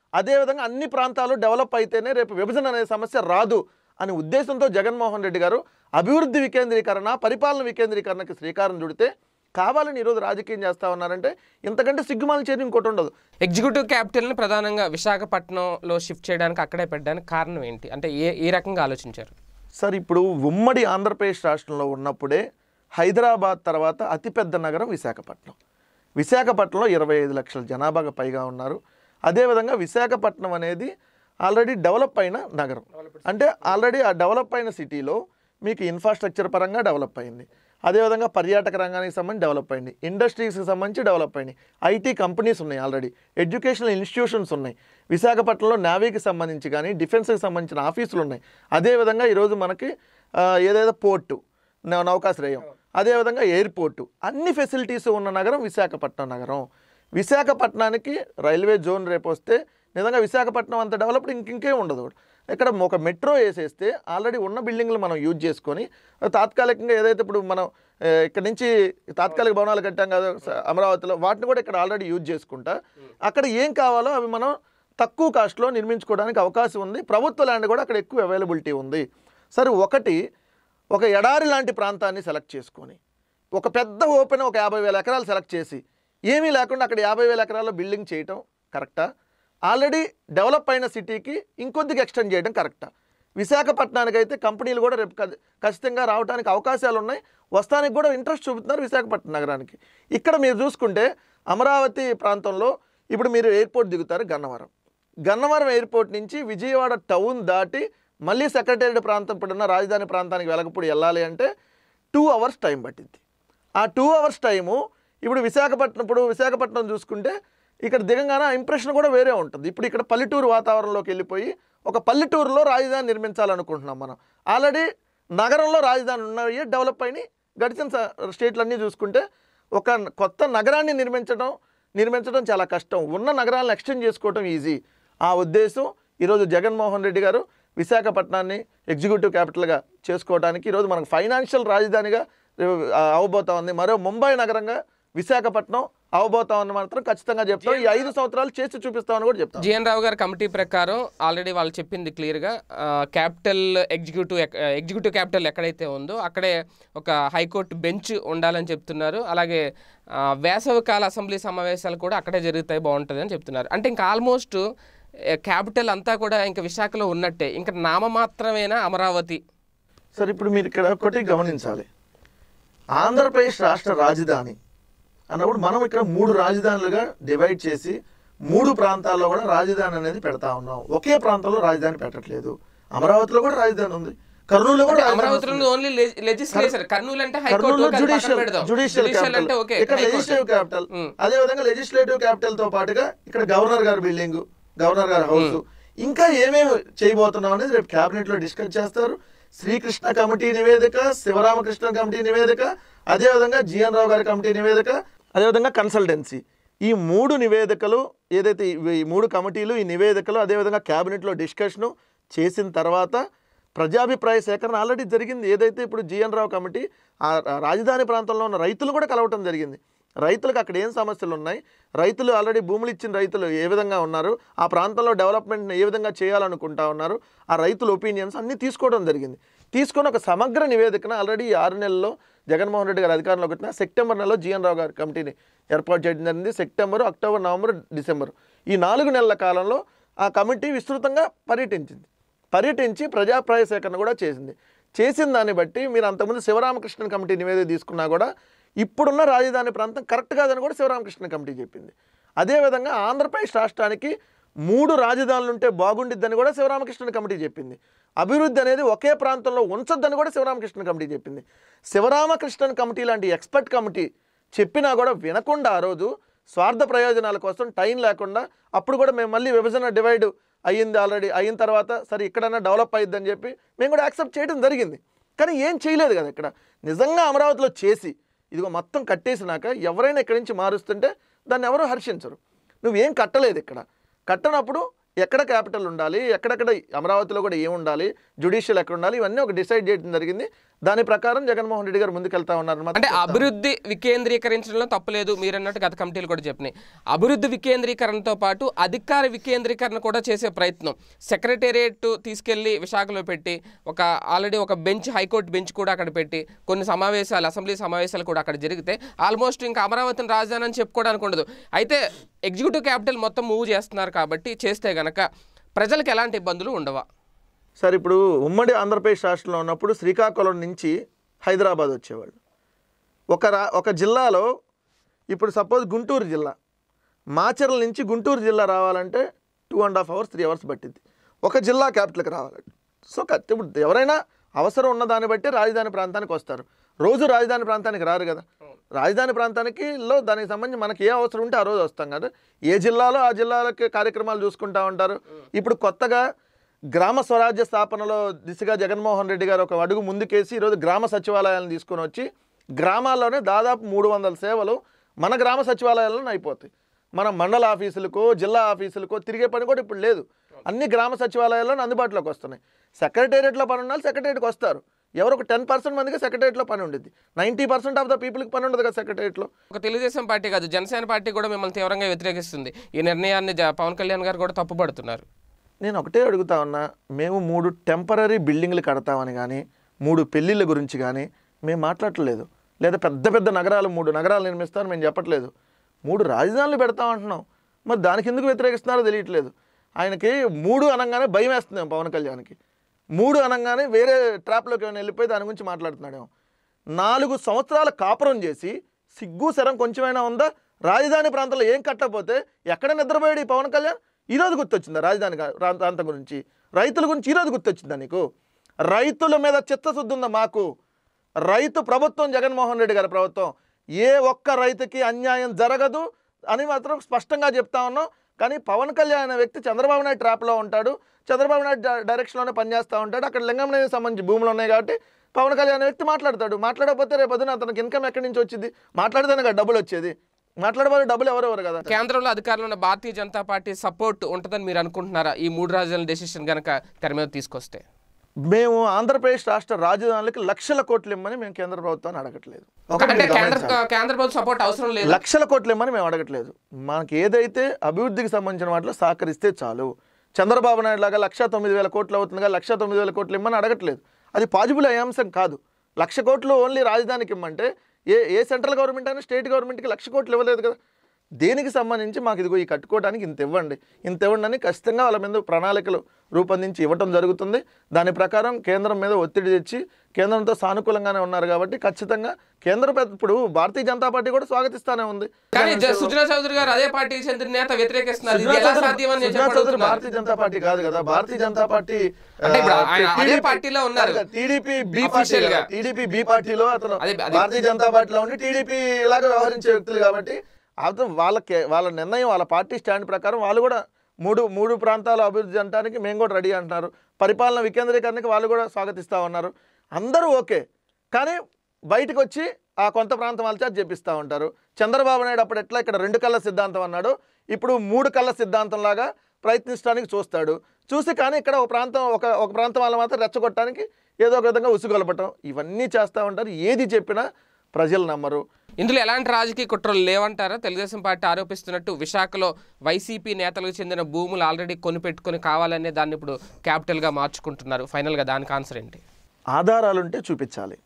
అదేవిధంగా అన్ని ప్రాంతాలు డెవలప్ అయితేనే రేపు విభజన అనే సమస్య రాదు అనే ఉద్దేశంతో జగన్మోహన్ రెడ్డి గారు అభివృద్ధి వికేంద్రీకరణ పరిపాలన వికేంద్రీకరణకి శ్రీకారం చుడితే కావాలని ఈరోజు రాజకీయం చేస్తా ఉన్నారంటే ఇంతకంటే సిగ్గుమాల చేరి ఇంకోటి ఉండదు ఎగ్జిక్యూటివ్ క్యాపిటల్ని ప్రధానంగా విశాఖపట్నంలో షిఫ్ట్ చేయడానికి అక్కడే పెట్టడానికి కారణం ఏంటి అంటే ఏ ఏ రకంగా ఆలోచించారు సార్ ఇప్పుడు ఉమ్మడి ఆంధ్రప్రదేశ్ రాష్ట్రంలో ఉన్నప్పుడే హైదరాబాద్ తర్వాత అతిపెద్ద నగరం విశాఖపట్నం విశాఖపట్నంలో ఇరవై ఐదు లక్షల జనాభాగా పైగా ఉన్నారు అదేవిధంగా విశాఖపట్నం అనేది ఆల్రెడీ డెవలప్ అయిన నగరం అంటే ఆల్రెడీ ఆ డెవలప్ అయిన సిటీలో మీకు ఇన్ఫ్రాస్ట్రక్చర్ పరంగా డెవలప్ అయింది అదేవిధంగా పర్యాటక రంగానికి సంబంధించి డెవలప్ అయింది ఇండస్ట్రీస్కి సంబంధించి డెవలప్ అయింది ఐటీ కంపెనీస్ ఉన్నాయి ఆల్రెడీ ఎడ్యుకేషనల్ ఇన్స్టిట్యూషన్స్ ఉన్నాయి విశాఖపట్నంలో నేవీకి సంబంధించి కానీ డిఫెన్స్కి సంబంధించిన ఆఫీసులు ఉన్నాయి అదేవిధంగా ఈరోజు మనకి ఆ, ఏదైతే పోర్టు నౌ- నౌకాశ్రయం అదేవిధంగా ఎయిర్పోర్టు అన్ని ఫెసిలిటీస్ ఉన్న నగరం విశాఖపట్నం నగరం విశాఖపట్నానికి రైల్వే జోన్ రేపు వస్తే నిజంగా విశాఖపట్నం అంత డెవలప్డ్ ఇంకింకే ఉండదు ఇక్కడ ఒక మెట్రో వేసేస్తే ఆల్రెడీ ఉన్న బిల్డింగ్లు మనం యూజ్ చేసుకొని తాత్కాలికంగా ఏదైతే ఇప్పుడు మనం ఆ, ఇక్కడ నుంచి తాత్కాలిక భవనాలు కట్టాం కదా స- అమరావతిలో వాటిని కూడా ఇక్కడ ఆల్రెడీ యూజ్ చేసుకుంటా అక్కడ ఏం కావాలో అవి మనం తక్కువ కాస్ట్లో నిర్మించుకోవడానికి అవకాశం ఉంది ప్రభుత్వ ల్యాండ్ కూడా అక్కడ ఎక్కువ అవైలబిలిటీ ఉంది సరే ఒకటి ఒక ఎడారి లాంటి ప్రాంతాన్ని సెలెక్ట్ చేసుకొని ఒక పెద్ద ఓపెన్ ఒక యాభై వేల ఎకరాలు సెలెక్ట్ చేసి ఏమీ లేకుండా అక్కడ యాభై వేల ఎకరాల్లో బిల్డింగ్ చేయటం కరెక్టా ఆల్రెడీ డెవలప్ అయిన సిటీకి ఇంకొద్దిగా ఎక్స్టెండ్ చేయడం కరెక్టా విశాఖపట్నానికి అయితే కంపెనీలు కూడా రేపు ఖ- ఖచ్చితంగా రావడానికి అవకాశాలు ఉన్నాయి వస్తానికి కూడా ఇంట్రెస్ట్ చూపుతున్నారు విశాఖపట్నం నగరానికి ఇక్కడ మీరు చూసుకుంటే అమరావతి ప్రాంతంలో ఇప్పుడు మీరు ఎయిర్పోర్ట్ దిగుతారు గన్నవరం గన్నవరం ఎయిర్పోర్ట్ నుంచి విజయవాడ టౌన్ దాటి మళ్ళీ సెక్రటేరియట్ ప్రాంతం ఇప్పుడున్న రాజధాని ప్రాంతానికి వెలగపూడి వెళ్ళాలి అంటే టూ అవర్స్ టైం పట్టింది ఆ టూ అవర్స్ టైము ఇప్పుడు విశాఖపట్నం ఇప్పుడు విశాఖపట్నం చూసుకుంటే ఇక్కడ దిగంగానే ఆ ఇంప్రెషన్ కూడా వేరే ఉంటుంది ఇప్పుడు ఇక్కడ పల్లెటూరు వాతావరణంలోకి వెళ్ళిపోయి ఒక పల్లెటూరులో రాజధాని నిర్మించాలనుకుంటున్నాం మనం ఆల్రెడీ నగరంలో రాజధాని ఉన్నాయి డెవలప్ అయినాయి గడిచిన స- స్టేట్లన్నీ చూసుకుంటే ఒక కొత్త నగరాన్ని నిర్మించడం నిర్మించడం చాలా కష్టం ఉన్న నగరాలను ఎక్స్టెండ్ చేసుకోవడం ఈజీ ఆ ఉద్దేశం ఈరోజు జగన్మోహన్ రెడ్డి గారు విశాఖపట్నాన్ని ఎగ్జిక్యూటివ్ క్యాపిటల్గా చేసుకోవడానికి ఈరోజు మనకు ఫైనాన్షియల్ రాజధానిగా ఆ, అవబోతా ఉంది మరో ముంబై నగరంగా విశాఖపట్నం అవబోతా ఉంది మాత్రం ఖచ్చితంగా చెప్తాం ఈ ఐదు సంవత్సరాలు చేసి చూపిస్తామని కూడా చెప్తాం జిఎన్ రావు గారి కమిటీ ప్రకారం ఆల్రెడీ వాళ్ళు చెప్పింది క్లియర్గా capital executive ex- executive capital ఎక్కడైతే ఉందో అక్కడే ఒక హైకోర్టు బెంచ్ ఉండాలని చెప్తున్నారు అలాగే ఆ, వేసవికాల అసెంబ్లీ సమావేశాలు కూడా అక్కడే జరుగుతాయి బాగుంటుంది అని చెప్తున్నారు అంటే ఇంకా ఆల్మోస్ట్ క్యాపిటల్ అంతా కూడా ఇంకా విశాఖలో ఉన్నట్టే ఇంకా నామమాత్రమేనా అమరావతి సరే ఇప్పుడు మీరు ఇక్కడ ఒకటి గమనించాలి ఆంధ్రప్రదేశ్ రాష్ట్ర రాజధాని అన్నప్పుడు మనం ఇక్కడ మూడు రాజధానులుగా డివైడ్ చేసి మూడు ప్రాంతాల్లో కూడా రాజధాని అనేది పెడతా ఉన్నాం ఒకే ప్రాంతంలో రాజధాని పెట్టట్లేదు అమరావతిలో కూడా రాజధాని ఉంది కర్నూలులో కూడా రాజధాని అమరావతిలో వస్తుంది. ఓన్లీ లెజిస్లేచర్ కర్నూలు అంటే హైకోర్టు కర్నూలులో ఓకే, అది పక్కన జుడిషియల్ పెడదాం. జుడిషియల్ జుడిషియల్ అంటే క్యాపిటల్ ఓకే ఇక్కడ హైకోర్టు. Legislative capital um. అదే విధంగా లెజిస్లేటివ్ క్యాపిటల్ తో పాటుగా ఇక్కడ గవర్నర్ గారి బిల్డింగ్ గవర్నర్ గారి హౌస్ ఇంకా ఏమేమి చేయబోతున్నాం అనేది రేపు కేబినెట్ లో డిస్కస్ చేస్తారు శ్రీకృష్ణ కమిటీ నివేదిక శివరామకృష్ణ కమిటీ నివేదిక అదే విధంగా జిఎన్ రావు గారి కమిటీ నివేదిక అదేవిధంగా కన్సల్టెన్సీ ఈ మూడు నివేదికలు ఏదైతే ఇవి- ఈ మూడు కమిటీలు ఈ నివేదికలు అదేవిధంగా క్యాబినెట్లో డిస్కషను చేసిన తర్వాత ప్రజాభిప్రాయ సేకరణ ఆల్రెడీ జరిగింది ఏదైతే ఇప్పుడు జిఎన్ రావు కమిటీ ఆ ఆ రాజధాని ప్రాంతంలో ఉన్న రైతులు కూడా కలవటం జరిగింది రైతులకు అక్కడ ఏం సమస్యలు ఉన్నాయి రైతులు ఆల్రెడీ భూములు ఇచ్చిన రైతులు ఏ విధంగా ఉన్నారు ఆ ప్రాంతంలో డెవలప్మెంట్ని ఏ విధంగా చేయాలనుకుంటా ఉన్నారు ఆ రైతుల ఒపీనియన్స్ అన్నీ తీసుకోవడం జరిగింది తీసుకొని ఒక సమగ్ర నివేదికను ఆల్రెడీ ఈ ఆరు నెలల్లో జగన్మోహన్ రెడ్డి గారు అధికారంలోకి వచ్చిన సెప్టెంబర్ నెలలో జిఎన్ రావు గారి కమిటీని ఏర్పాటు చేయడం జరిగింది సెప్టెంబర్ అక్టోబర్ నవంబర్ డిసెంబర్ ఈ నాలుగు నెలల కాలంలో ఆ కమిటీ విస్తృతంగా పర్యటించింది పర్యటించి ప్రజాప్రాయ సేకరణ కూడా చేసింది చేసిన దాన్ని బట్టి మీరు అంతకుముందు శివరామకృష్ణన్ కమిటీ నివేదిక తీసుకున్నా కూడా ఇప్పుడున్న రాజధాని ప్రాంతం కరెక్ట్ కాదని కూడా శివరామకృష్ణ కమిటీ చెప్పింది అదేవిధంగా ఆంధ్రప్రదేశ్ రాష్ట్రానికి మూడు రాజధానులు ఉంటే బాగుండిద్దని కూడా శివరామకృష్ణ కమిటీ చెప్పింది అభివృద్ధి అనేది ఒకే ప్రాంతంలో ఉంచొద్దని కూడా శివరామకృష్ణ కమిటీ చెప్పింది శివరామకృష్ణన్ కమిటీ లాంటి ఎక్స్పర్ట్ కమిటీ చెప్పినా కూడా వినకుండా ఆ రోజు స్వార్థ ప్రయోజనాల కోసం టైం లేకుండా అప్పుడు కూడా మేము మళ్ళీ విభజన డివైడ్ అయ్యింది ఆల్రెడీ అయిన తర్వాత సరే ఇక్కడన్నా డెవలప్ అయ్యిద్దని చెప్పి మేము కూడా యాక్సెప్ట్ చేయడం జరిగింది కానీ ఏం చేయలేదు కదా ఇక్కడ నిజంగా అమరావతిలో చేసి ఇదిగో మొత్తం కట్టేసినాక ఎవరైనా ఇక్కడి నుంచి మారుస్తుంటే దాన్ని ఎవరు హర్షించరు నువ్వేం కట్టలేదు ఇక్కడ కట్టనప్పుడు ఎక్కడ క్యాపిటల్ ఉండాలి ఎక్కడెక్కడ అమరావతిలో కూడా ఏం ఉండాలి జుడిషియల్ ఎక్కడ ఉండాలి ఇవన్నీ ఒక డిసైడ్ చేయడం జరిగింది దాని ప్రకారం జగన్మోహన్ రెడ్డి గారు ముందుకెళ్తా ఉన్నారు మాత్రం అంటే అభివృద్ధి వికేంద్రీకరించడంలో తప్పలేదు మీరు అన్నట్టు గత కమిటీలు కూడా చెప్పినాయి అభివృద్ధి వికేంద్రీకరణతో పాటు అధికార వికేంద్రీకరణ కూడా చేసే ప్రయత్నం సెక్రటేరియట్ తీసుకెళ్లి విశాఖలో పెట్టి ఒక ఆల్రెడీ ఒక బెంచ్ హైకోర్టు బెంచ్ కూడా అక్కడ పెట్టి కొన్ని సమావేశాలు అసెంబ్లీ సమావేశాలు కూడా అక్కడ జరిగితే ఆల్మోస్ట్ ఇంకా అమరావతిని రాజధాని అని చెప్పుకోవడానికి ఉండదు అయితే ఎగ్జిక్యూటివ్ క్యాపిటల్ మొత్తం మూవ్ చేస్తున్నారు కాబట్టి చేస్తే గనక ప్రజలకు ఎలాంటి ఇబ్బందులు ఉండవా సార్ ఇప్పుడు ఉమ్మడి ఆంధ్రప్రదేశ్ రాష్ట్రంలో ఉన్నప్పుడు శ్రీకాకుళం నుంచి హైదరాబాద్ వచ్చేవాళ్ళు ఒక రా ఒక జిల్లాలో ఇప్పుడు సపోజ్ గుంటూరు జిల్లా మాచర్ల నుంచి గుంటూరు జిల్లా రావాలంటే two and half hours three hours పట్టింది ఒక జిల్లా క్యాపిటల్కి రావాలంటే సో కత్తి- ఇప్పుడు ఎవరైనా అవసరం ఉన్న దాన్ని బట్టి రాజధాని ప్రాంతానికి వస్తారు రోజు రాజధాని ప్రాంతానికి రారు కదా రాజధాని ప్రాంతానికి లో దానికి సంబంధించి మనకి ఏ అవసరం ఉంటే ఆ రోజు వస్తాం కదా ఏ జిల్లాలో ఆ జిల్లాలకి కార్యక్రమాలు చూసుకుంటా ఉంటారు ఇప్పుడు కొత్తగా గ్రామ స్వరాజ్య స్థాపనలో దిశగా జగన్మోహన్ రెడ్డి గారు ఒక అడుగు ముందుకేసి ఈరోజు గ్రామ సచివాలయాలను తీసుకొని వచ్చి గ్రామాల్లోనే దాదాపు మూడు వందల సేవలు మన గ్రామ సచివాలయాలను అయిపోతాయి మన మండల ఆఫీసులకో జిల్లా ఆఫీసులకో తిరిగే పని కూడా ఇప్పుడు లేదు అన్ని గ్రామ సచివాలయాల్లో అందుబాటులోకి వస్తున్నాయి సెక్రటేరియట్లో పని ఉండాలి సెక్రటేరియట్కి వస్తారు ఎవరు ఒక టెన్ పర్సెంట్ మందికి సెక్రటేరియట్లో పని ఉంటుంది నైంటీ పర్సెంట్ ఆఫ్ ద పీపుల్కి పని ఉండదు కదా సెక్రటేరియట్లో ఒక తెలుగుదేశం పార్టీ కాదు జనసేన పార్టీ కూడా మిమ్మల్ని తీవ్రంగా వ్యతిరేకిస్తుంది ఈ నిర్ణయాన్ని జ- పవన్ కళ్యాణ్ గారు కూడా తప్పుపడుతున్నారు నేను ఒకటే అడుగుతా ఉన్నా మేము మూడు టెంపరీ బిల్డింగ్లు కడతామని కానీ మూడు పెళ్ళిళ్ళ గురించి కానీ మేము మాట్లాడట్లేదు లేదా పెద్ద పెద్ద నగరాలు మూడు నగరాలు నిర్మిస్తామని మేము చెప్పట్లేదు మూడు రాజధానులు పెడతామంటున్నాం మరి దానికి ఎందుకు వ్యతిరేకిస్తున్నారో తెలియట్లేదు ఆయనకి మూడు అనగానే భయం వేస్తుంది పవన్ కళ్యాణ్కి మూడు అనగానే వేరే ట్రాప్లోకి ఏమైనా వెళ్ళిపోయి దాని గురించి మాట్లాడుతున్నాడేమో నాలుగు సంవత్సరాల కాపురం చేసి సిగ్గు శరం కొంచెమైనా ఉందా రాజధాని ప్రాంతంలో ఏం కట్టకపోతే ఎక్కడ నిద్రపోయాడు ఈ పవన్ కళ్యాణ్ ఈరోజు గుర్తొచ్చిందా రాజధాని గా- ప్రాంత- ప్రాంతం గురించి రైతుల గురించి ఈరోజు గుర్తొచ్చిందా నీకు రైతుల మీద చిత్తశుద్ధి ఉందా మాకు రైతు ప్రభుత్వం జగన్మోహన్ రెడ్డి గారి ప్రభుత్వం ఏ ఒక్క రైతుకి అన్యాయం జరగదు అని మాత్రం స్పష్టంగా చెప్తా ఉన్నాం కానీ పవన్ కళ్యాణ్ అనే వ్యక్తి చంద్రబాబు నాయుడు ట్రాప్లో ఉంటాడు చంద్రబాబు నాయుడు డై- డైరెక్షన్లోనే పనిచేస్తూ ఉంటాడు అక్కడ లింగంనేని సంబంధించి భూములు ఉన్నాయి కాబట్టి పవన్ కళ్యాణ్ అనే వ్యక్తి మాట్లాడతాడు మాట్లాడకపోతే రేపు పొద్దున అతనికి ఇన్కమ్ ఎక్కడి నుంచి వచ్చింది మాట్లాడితేనే కదా డబ్బులు వచ్చేది మాట్లాడబోయే డబ్బులు ఎవరెవరు కదా కేంద్రంలో అధికారంలో ఉన్న భారతీయ జనతా పార్టీ సపోర్ట్ ఉంటుందని మీరు అనుకుంటున్నారా ఈ మూడు రాజ్యాల డెసిషన్ గనక తెర మీద తీసుకొస్తే మేము ఆంధ్రప్రదేశ్ రాష్ట్ర రాజధానులకి లక్షల కోట్లు ఇమ్మని మేము కేంద్ర ప్రభుత్వాన్ని అడగట్లేదు ఒకటి అంటే మీరు కేంద్ర గమనించాలి. కేంద్ర ప్రభుత్వం సపోర్ట్ అవసరం లేదు లక్షల కోట్లు ఇమ్మని మేము అడగట్లేదు మనకి ఏదైతే అభివృద్ధికి సంబంధించిన వాటిలో సహకరిస్తే చాలు చంద్రబాబు నాయుడు లాగా లక్ష తొమ్మిది వేల కోట్లు అవుతుందిగా లక్ష తొమ్మిది వేల కోట్లు ఇమ్మని అడగట్లేదు అది పాజిబుల్ అయ్యే అంశం కాదు లక్ష కోట్లు ఓన్లీ రాజధానికి ఇమ్మంటే ఏ ఏ సెంట్రల్ గవర్నమెంట్ అయినా స్టేట్ గవర్నమెంట్కి లక్ష కోట్లు ఇవ్వలేదు కదా దేనికి సంబంధించి మాకు ఇదిగో ఈ కట్టుకోవడానికి ఇంత ఇవ్వండి ఇంత ఇవ్వండి అని ఖచ్చితంగా వాళ్ళ మీద ప్రణాళికలు రూపొందించి ఇవ్వటం జరుగుతుంది దాని ప్రకారం కేంద్రం మీద ఒత్తిడి తెచ్చి కేంద్రంతో సానుకూలంగానే ఉన్నారు కాబట్టి ఖచ్చితంగా కేంద్ర పెద్ద- ఇప్పుడు భారతీయ జనతా పార్టీ కూడా స్వాగతిస్తానే ఉంది కానీ జ- సుజనా చౌదరి గారు అదే పార్టీకి చెందిన నేత వ్యతిరేకిస్తున్నారు ఇది ఎలా సాధ్యమని సుజనా చౌదరి చెప్పబడుతున్నారు భారతీయ జనతా పార్టీ కాదు కదా భారతీయ జనతా పార్టీ అంటే ఇప్పుడు ఆయన అదే పార్టీలో ఉన్నారు. టీడీపీ బి Official పార్టీ గా. టీడీపీ బి పార్టీలో అతను అదే- అదే. భారతీయ జనతా పార్టీలో ఉండి టీడీపీ లాగా వ్యవహరించే వ్యక్తులు కాబట్టి అతను వాళ్ళకి వాళ్ళ నిర్ణయం వాళ్ళ పార్టీ స్టాండ్ ప్రకారం వాళ్ళు కూడా మూడు మూడు ప్రాంతాల అభివృద్ధి అంటానికి మేము కూడా రెడీ అంటున్నారు పరిపాలన వికేంద్రీకరణకి వాళ్ళు కూడా స్వాగతిస్తూ ఉన్నారు అందరూ ఓకే కానీ బయటకు వచ్చి ఆ కొంత ప్రాంతం వాళ్ళ చేత చెప్పిస్తూ ఉంటారు చంద్రబాబు నాయుడు అప్పుడు ఎట్లా ఇక్కడ రెండు కళ్ళ సిద్ధాంతం అన్నాడు ఇప్పుడు మూడు కళ్ళ సిద్ధాంతం లాగా ప్రయత్నించడానికి చూస్తాడు చూసి కానీ ఇక్కడ ఒక ప్రాంతం ఒక ఒక ప్రాంతం వాళ్ళ మాత్రం రెచ్చగొట్టడానికి ఏదో ఒక విధంగా ఉసుగొలపటం ఇవన్నీ చేస్తూ ఉంటారు ఏది చెప్పినా ప్రజలు నమ్మరు ఇందులో ఎలాంటి రాజకీయ కుట్రలు లేవంటారా తెలుగుదేశం పార్టీ ఆరోపిస్తున్నట్టు విశాఖలో వైసీపీ నేతలకు చెందిన భూములు ఆల్రెడీ కొనిపెట్టుకొని కావాలనే దాన్ని ఇప్పుడు క్యాపిటల్గా మార్చుకుంటున్నారు ఫైనల్గా దానికి ఆన్సర్ ఏంటి ఆధారాలుంటే చూపించాలి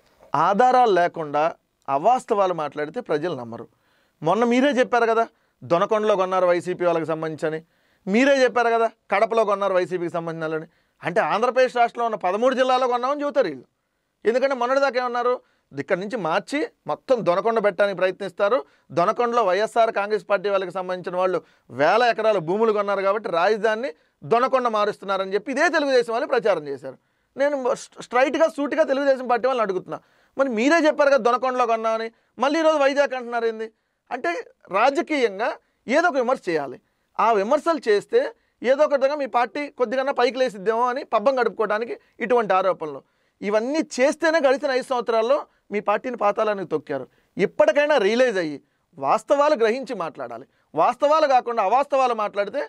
ఆధారాలు లేకుండా అవాస్తవాలు మాట్లాడితే ప్రజలు నమ్మరు మొన్న మీరే చెప్పారు కదా దొనకొండలో కొన్నారు వైసీపీ వాళ్ళకి సంబంధించని మీరే చెప్పారు కదా కడపలో కొన్నారు వైసీపీకి సంబంధించిన వాళ్ళని అంటే ఆంధ్రప్రదేశ్ రాష్ట్రంలో ఉన్న పదమూడు జిల్లాలో కొన్నామని చెబుతారు వీళ్ళు ఎందుకంటే మొన్నటిదాకా ఏమన్నారు ఇక్కడ నుంచి మార్చి మొత్తం దొనకొండ పెట్టడానికి ప్రయత్నిస్తారు దొనకొండలో వైఎస్ఆర్ కాంగ్రెస్ పార్టీ వాళ్ళకి సంబంధించిన వాళ్ళు వేల ఎకరాల భూములు కొన్నారు కాబట్టి రాజధానిని దొనకొండ మారుస్తున్నారని చెప్పి ఇదే తెలుగుదేశం వాళ్ళు ప్రచారం చేశారు నేను స్- స్ట్రైట్గా సూటిగా తెలుగుదేశం పార్టీ వాళ్ళని అడుగుతున్నా మరి మీరే చెప్పారు కదా దొనకొండలో కొన్నామని మళ్ళీ ఈరోజు వైజాగ్ అంటున్నారు ఏంది అంటే రాజకీయంగా ఏదో ఒక విమర్శ చేయాలి ఆ విమర్శలు చేస్తే ఏదో ఒక విధంగా మీ పార్టీ కొద్దిగా పైకి లేసిద్దేమో అని పబ్బం గడుపుకోవడానికి ఇటువంటి ఆరోపణలు ఇవన్నీ చేస్తేనే గడిచిన ఐదు సంవత్సరాల్లో మీ పార్టీని పాతాలని తొక్కారు ఇప్పటికైనా రియలైజ్ అయ్యి వాస్తవాలు గ్రహించి మాట్లాడాలి వాస్తవాలు కాకుండా అవాస్తవాలు మాట్లాడితే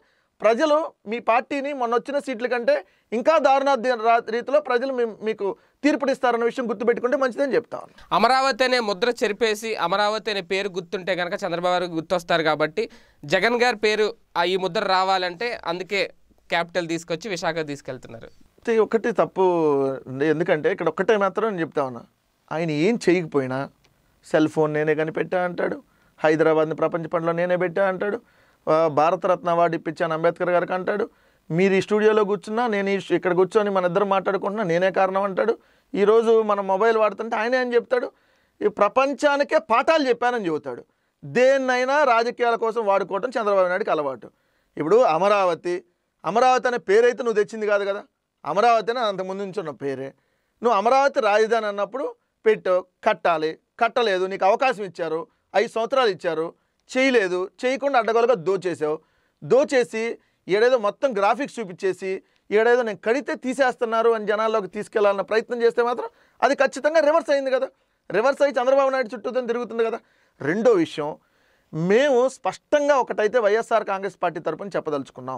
ప్రజలు మీ పార్టీని మొన్న వచ్చిన సీట్ల కంటే ఇంకా దారుణ ది- రా- రీతిలో ప్రజలు మీ- మీకు తీర్పునిస్తారన్న విషయం గుర్తుపెట్టుకుంటే మంచిదని చెప్తాను అమరావతి అనే ముద్ర చెరిపేసి అమరావతి అనే పేరు గుర్తుంటే కనుక చంద్రబాబు గారు గుర్తొస్తారు కాబట్టి జగన్ గారి పేరు ఆ ఈ ముద్ర రావాలంటే అందుకే క్యాపిటల్ తీసుకొచ్చి విశాఖ తీసుకెళ్తున్నారు ఇది ఒకటి తప్పు ఉంది. ఎందుకంటే ఇక్కడ ఒక్కటే మాత్రం నేను చెప్తా ఉన్నా ఆయన ఏం చేయకపోయినా సెల్ ఫోన్ నేనే కనిపెట్టా అంటాడు హైదరాబాద్ని ప్రపంచ పనిలో నేనే పెట్టా అంటాడు ఆ, భారతరత్న అవార్డు ఇప్పించాను అంబేద్కర్ గారికి అంటాడు మీరు ఈ స్టూడియోలో కూర్చున్నా నేను ఈ ఇక్కడ కూర్చొని మన ఇద్దరు మాట్లాడుకుంటున్నా నేనే కారణం అంటాడు ఈరోజు మనం మొబైల్ వాడుతుంటే ఆయనే అని చెప్తాడు ఈ ప్రపంచానికే పాఠాలు చెప్పానని చెబుతాడు దేన్నైనా రాజకీయాల కోసం వాడుకోవటం చంద్రబాబు నాయుడుకి అలవాటు ఇప్పుడు అమరావతి అమరావతి అనే పేరైతే నువ్వు తెచ్చింది కాదు కదా అమరావతి అని అంతకుముందు నుంచి ఉన్న పేరే నువ్వు అమరావతి రాజధాని అన్నప్పుడు పెట్టు కట్టాలి కట్టలేదు నీకు అవకాశం ఇచ్చారు ఐదు సంవత్సరాలు ఇచ్చారు చేయలేదు చేయకుండా అడ్డగోలుగా దోచేసావు దోచేసి ఏడేదో మొత్తం గ్రాఫిక్స్ చూపించేసి ఏడేదో నేను కడితే తీసేస్తున్నారు అని జనాల్లోకి తీసుకెళ్లాలన్న ప్రయత్నం చేస్తే మాత్రం అది ఖచ్చితంగా రివర్స్ అయింది కదా రివర్స్ అయ్యి చంద్రబాబు నాయుడు చుట్టూతో తిరుగుతుంది కదా రెండో విషయం మేము స్పష్టంగా ఒకటైతే వైఎస్ఆర్ కాంగ్రెస్ పార్టీ తరపున చెప్పదలుచుకున్నాం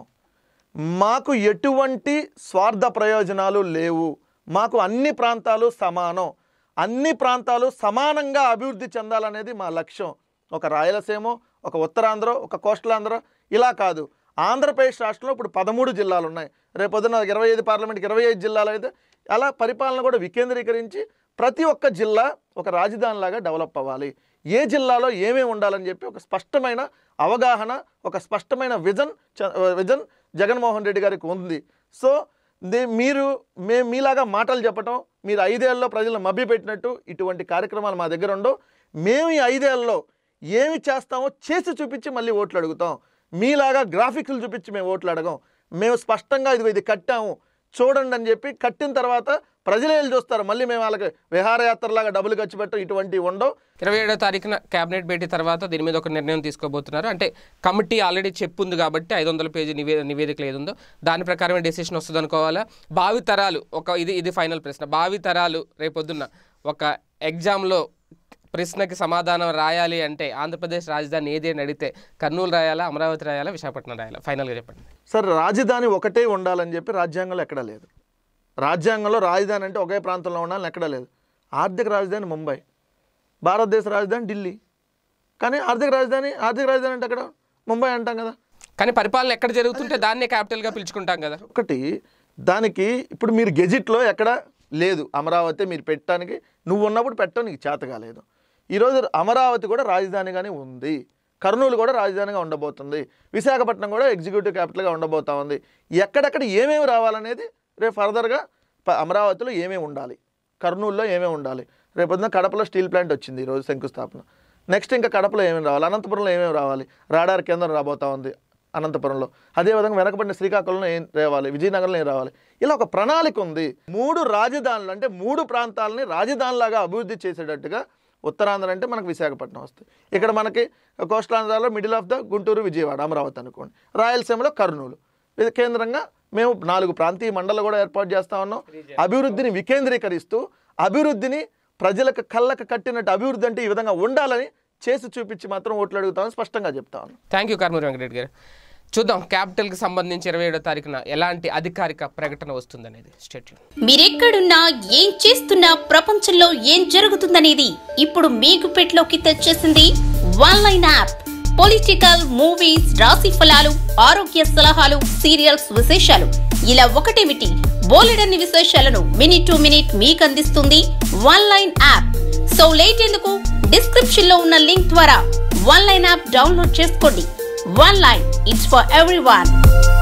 మాకు ఎటువంటి స్వార్థ ప్రయోజనాలు లేవు మాకు అన్ని ప్రాంతాలు సమానం అన్ని ప్రాంతాలు సమానంగా అభివృద్ధి చెందాలనేది మా లక్ష్యం ఒక రాయలసీమ ఒక ఉత్తరాంధ్ర ఒక కోస్టలాంధ్ర ఇలా కాదు ఆంధ్రప్రదేశ్ రాష్ట్రంలో ఇప్పుడు పదమూడు జిల్లాలు ఉన్నాయి రేపు పొద్దున్న ఇరవై ఐదు పార్లమెంట్కి ఇరవై ఐదు జిల్లాలు అయితే అలా పరిపాలన కూడా వికేంద్రీకరించి ప్రతి ఒక్క జిల్లా ఒక రాజధానిలాగా డెవలప్ అవ్వాలి ఏ జిల్లాలో ఏమేమి ఉండాలని చెప్పి ఒక స్పష్టమైన అవగాహన ఒక స్పష్టమైన విజన్ చ- విజన్ జగన్మోహన్ రెడ్డి గారికి ఉంది సో దే- మీరు మేము మీలాగా మాటలు చెప్పటం మీరు ఐదేళ్లలో ప్రజలను మభ్యపెట్టినట్టు ఇటువంటి కార్యక్రమాలు మా దగ్గర ఉండవు మేము ఈ ఐదేళ్లలో ఏమి చేస్తామో చేసి చూపించి మళ్ళీ ఓట్లు అడుగుతాం మీలాగా గ్రాఫిక్స్లు చూపించి మేము ఓట్లు అడగం మేము స్పష్టంగా ఇదిగో ఇది కట్టాము చూడండి అని చెప్పి కట్టిన తర్వాత ప్రజలే వెళ్ళి చూస్తారు మళ్ళీ మేము వాళ్ళకి విహారయాత్రలాగా డబ్బులు ఖర్చు పెట్టడం ఇటువంటివి ఉండవు ఇరవై ఏడో తారీఖున కేబినెట్ భేటీ తర్వాత దీని మీద ఒక నిర్ణయం తీసుకోబోతున్నారు అంటే కమిటీ ఆల్రెడీ చెప్పుంది కాబట్టి ఐదు వందల పేజీ నివే నివేదికలు ఏది ఉందో దాని ప్రకారమే డెసిషన్ వస్తుంది అనుకోవాలా భావి తరాలు ఒక ఇది ఇది ఫైనల్ ప్రశ్న భావి తరాలు రేపొద్దున్న ఒక ఎగ్జామ్లో ప్రశ్నకి సమాధానం రాయాలి అంటే ఆంధ్రప్రదేశ్ రాజధాని ఏది అని అడిగితే కర్నూలు రాయాలా అమరావతి రాయాలా విశాఖపట్నం రాయాలా ఫైనల్గా చెప్పండి సార్ రాజధాని ఒకటే ఉండాలని చెప్పి రాజ్యాంగంలో ఎక్కడా లేదు రాజ్యాంగంలో రాజధాని అంటే ఒకే ప్రాంతంలో ఉండాలని ఎక్కడా లేదు ఆర్థిక రాజధాని ముంబై భారతదేశ రాజధాని ఢిల్లీ కానీ ఆర్థిక రాజధాని ఆర్థిక రాజధాని అంటే ఎక్కడ ముంబై అంటాం కదా కానీ పరిపాలన ఎక్కడ జరుగుతుంటే దాన్నే క్యాపిటల్గా పిలుచుకుంటాం కదా ఒకటి దానికి ఇప్పుడు మీరు గెజిట్లో ఎక్కడ లేదు అమరావతి మీరు పెట్టడానికి నువ్వు ఉన్నప్పుడు పెట్టడం నీకు చేత కాలేదు ఈరోజు అమరావతి కూడా రాజధానిగానే ఉంది కర్నూలు కూడా రాజధానిగా ఉండబోతుంది విశాఖపట్నం కూడా ఎగ్జిక్యూటివ్ క్యాపిటల్గా ఉండబోతా ఉంది ఎక్కడెక్కడ ఏమేమి రావాలనేది రేపు ఫర్దర్గా ప- అమరావతిలో ఏమేమి ఉండాలి కర్నూలులో ఏమేమి ఉండాలి రేపొద్దున కడపలో స్టీల్ ప్లాంట్ వచ్చింది ఈరోజు శంకుస్థాపన నెక్స్ట్ ఇంకా కడపలో ఏమేమి రావాలి అనంతపురంలో ఏమేమి రావాలి రాడార్ కేంద్రం రాబోతా ఉంది అనంతపురంలో అదేవిధంగా వెనకబడిన శ్రీకాకుళంలో ఏం రావాలి విజయనగరంలో ఏం రావాలి ఇలా ఒక ప్రణాళిక ఉంది మూడు రాజధానులు అంటే మూడు ప్రాంతాలని రాజధానిలాగా అభివృద్ధి చేసేటట్టుగా ఉత్తరాంధ్ర అంటే మనకు విశాఖపట్నం వస్తుంది ఇక్కడ మనకి కోస్టలాంధ్రలో middle of the Guntur Vijayawada Amaravati అనుకోండి రాయలసీమలో కర్నూలు ఇది కేంద్రంగా మేము నాలుగు ప్రాంతీయ మండలం కూడా ఏర్పాటు చేస్తా ఉన్నాం అభివృద్ధిని వికేంద్రీకరిస్తూ అభివృద్ధిని ప్రజలకు కళ్ళకు కట్టినట్టు అభివృద్ధి అంటే ఈ విధంగా ఉండాలని చేసి చూపించి మాత్రం ఓట్లు అడుగుతామని స్పష్టంగా చెప్తా ఉన్నాం థ్యాంక్ యూ కర్మూరి వెంకటరెడ్డి గారు చూద్దాం క్యాపిటల్కి సంబంధించి ఇరవై ఏడో తారీఖున ఎలాంటి అధికారిక ప్రకటన వస్తుందనేది స్టేట్ మీరెక్కడున్నా ఏం చేస్తున్నా ప్రపంచంలో ఏం జరుగుతుందనేది ఇప్పుడు మీకు పెట్లోకి తెచ్చేసింది one line app political movies రాశి ఫలాలు ఆరోగ్య సలహాలు సీరియల్స్ విశేషాలు ఇలా ఒకటేమిటి బోలెడన్ని విశేషాలను మినిట్ టు మినిట్ మీకు అందిస్తుంది one line app so late ఎందుకు డిస్క్రిప్షన్ లో ఉన్న లింక్ ద్వారా వన్ లైన్ యాప్ డౌన్లోడ్ చేసుకోండి one line it's for every